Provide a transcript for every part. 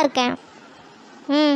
இருக்கேன் ம்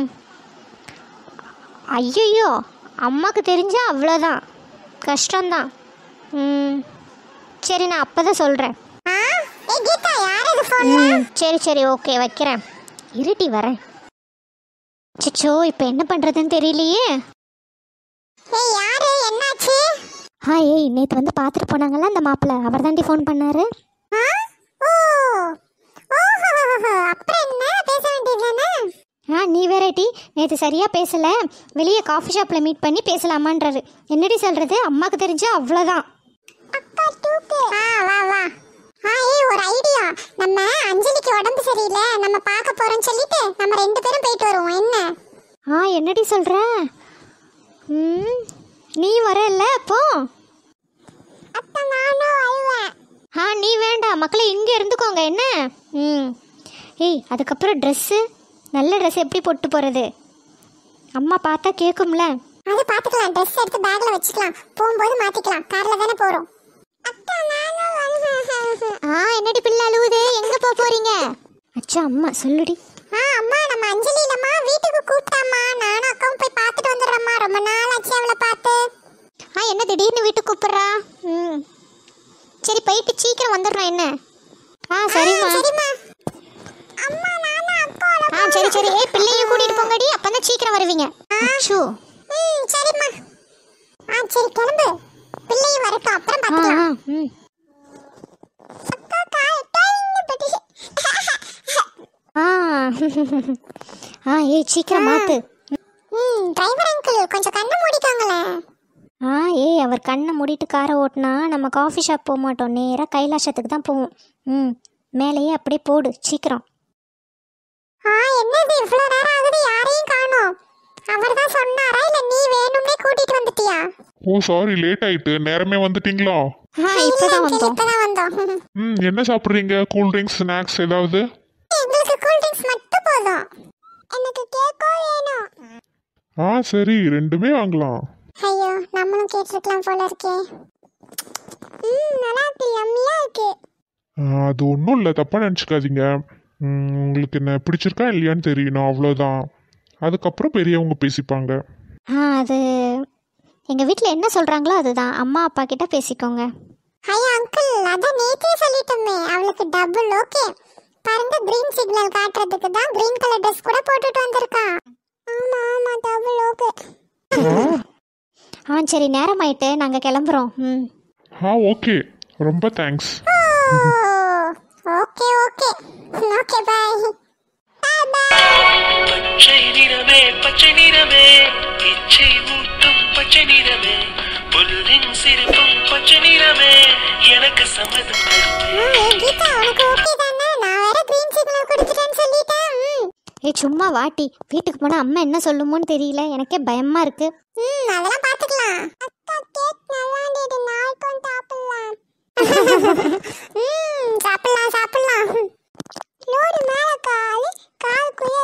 ஐயோ அம்மாவுக்கு தெரிஞ்சா அவ்வளோதான் கஷ்டம்தான் ம் சரி நான் அப்போ தான் சொல்கிறேன் ஆ ஏ கீதா யார் இது ஃபோன் ம் சரி சரி ஓகே வைக்கிறேன் இருட்டி வரேன் சிச்சோ இப்போ என்ன பண்ணுறதுன்னு தெரியலையே ஏய் யாரு என்னாச்சு ஆ ஏய் நேற்று வந்து பார்த்துட்டு போனாங்கல்ல அந்த மாப்பிள்ளை அவர் தாண்டி ஃபோன் பண்ணாரு ஆ ஓ ஓஹோ அப்புறம் என்ன பேச வேண்டியதுதானே ஆ நீ வேறடி நேற்று சரியாக பேசலை வெளியே காஃபி ஷாப்பில் மீட் பண்ணி பேசலாமான்றாரு என்னடி சொல்கிறது அம்மாவுக்கு தெரிஞ்சா அவ்வளோதான் அக்கா தூக்கு ஆ வா வா ஆ ஏய் ஒரு ஐடியா நம்ம அஞ்சலிக்கு உடம்பு சரியில்லை நம்ம பார்க்க போறோம்னு சொல்லிட்டு நம்ம ரெண்டு பேரும் போயிட்டு வருவோம் என்ன ஆ என்னடி சொல்கிற ம் நீ வரல அப்போ அப்ப நானும் வருவேன் ஆ நீ வேண்டாம் மக்களை இங்கே இருந்துக்கோங்க என்ன ம் ஏய் அதுக்கப்புறம் ட்ரெஸ்ஸு நல்ல ட்ரெஸ் எப்படி போட்டு போகிறது அம்மா பார்த்தா கேட்கும்ல அது பாத்துக்கலாம் ட்ரெஸ் எடுத்து பேக்ல வச்சுக்கலாம் போகும்போது மாத்திக்கலாம் கார்ல தானே போறோம் அக்கா நானும் வருவேன் ஆ என்னடி பிள்ளை அழுவுது எங்கே போக போகிறீங்க அச்சா அம்மா சொல்லுடி ஆ அம்மா நம்ம அஞ்சலி இல்லம்மா வீட்டுக்கு கூப்பிட்டாம்மா நானும் அக்காவும் போய் பார்த்துட்டு வந்துடுறோம்மா ரொம்ப நாள் ஆச்சு அவளை பார்த்து ஆ என்ன திடீர்னு வீட்டுக்கு கூப்பிட்றா ம் சரி போயிட்டு சீக்கிரம் வந்துடுறோம் என்ன ஆ சரிம்மா சரிம்மா அம்மா நானும் அக்காவோட ஆ சரி சரி ஏய் பிள்ளையும் கூட்டிட்டு போங்கடி அப்பதான் சீக்கிரம் வருவீங்க அச்சோ ம் சரிம்மா ஆ சரி கிளம்பு பிள்ளையும் வரட்டும் அப்புறம் ஆ பார்த்துக்கலாம் ஆ ம் அக்கா கால் டைன்னு பட்டுச்சு ஆ ஆ ஏய் சீக்கிரம் மாத்து ம் டிரைவர் அங்கிள் கொஞ்சம் கண்ணை மூடிக்கோங்களேன் ஆ ஏய் அவர் கண்ணை மூடிட்டு காரை ஓட்டினா நம்ம காஃபி ஷாப் போக மாட்டோம் நேராக கைலாசத்துக்கு தான் போவோம் ம் மேலேயே அப்படியே போடு சீக்கிரம் ஆ என்னது இவ்வளோ நேரம் ஆகுது யாரையும் காணோம் அவர் தான் சொன்னாரா இல்லை நீ வேணும்னே கூட்டிட்டு வந்துட்டியா ஓ சாரி லேட் ஆயிட்டு நேரமே வந்துட்டீங்களா ஆ இப்போ தான் இல்ல, வந்தோம் இப்பதான் வந்தோம் ம் என்ன சாப்பிட்றீங்க கூல் ட்ரிங்க்ஸ் ஸ்நாக்ஸ் ஏதாவது எங்களுக்கு கூல் ட்ரிங்க்ஸ் மட்டும் போதும் எனக்கு கேக்கோ வேணும் ஆ சரி ரெண்டுமே வாங்கலாம் ஐயோ நம்மளும் கேட்டிருக்கலாம் போல இருக்கே ம் நல்லா இருக்கு யம்மியா இருக்கு ஆ, அது ஒன்றும் இல்லை தப்பாக நினச்சிக்காதீங்க ம், உங்களுக்கு என்ன பிடிச்சிருக்கா இல்லையான்னு தெரியணும் அவ்வளோதான் அதுக்கப்புறம் பெரியவங்க பேசிப்பாங்க ஆ அது எங்கள் வீட்டில் என்ன சொல்கிறாங்களோ அதுதான் அம்மா அப்பா கிட்ட பேசிக்கோங்க ஐயா அங்கிள் அதான் நேத்தே சொல்லிட்டோமே அவளுக்கு டபுள் ஓகே பாருங்க கிரீன் சிக்னல் காட்டுறதுக்கு தான் கிரீன் கலர் ட்ரெஸ் கூட போட்டுட்டு வந்திருக்கான் ஆமா ஆமா டபுள் ஓகே ஆ சரி நேரம் ஆயிட்டு நாங்கள் கிளம்புறோம் ம் ஆ ஓகே ரொம்ப thanks okay okay okay bye bye bye பச்சை நிறமே பச்சை நிறமே இச்சை ஊட்டும் பச்சை நிறமே புல்லின் சிரிப்பும் பச்சை நிறமே எனக்கு சம்மதம் தருமே ஏய் கீதா உனக்கு ஓகே தானே நான் வேற கிரீன் சிக்னல் கொடுத்துட்டேன்னு சொல்லிட்டேன் ம். ஏய் சும்மா வாட்டி வீட்டுக்கு போனால் அம்மா என்ன சொல்லுமோன்னு தெரியல எனக்கே பயமாக இருக்குது ம் அதெல்லாம் பாத்துக்கலாம் அக்கா கேக் நல்லா இருந்தது நாளைக்கும் சாப்பிடலாம் ம் சாப்பிடலாம் சாப்பிடலாம் லோடு மேல கால் காலுக்குள்ள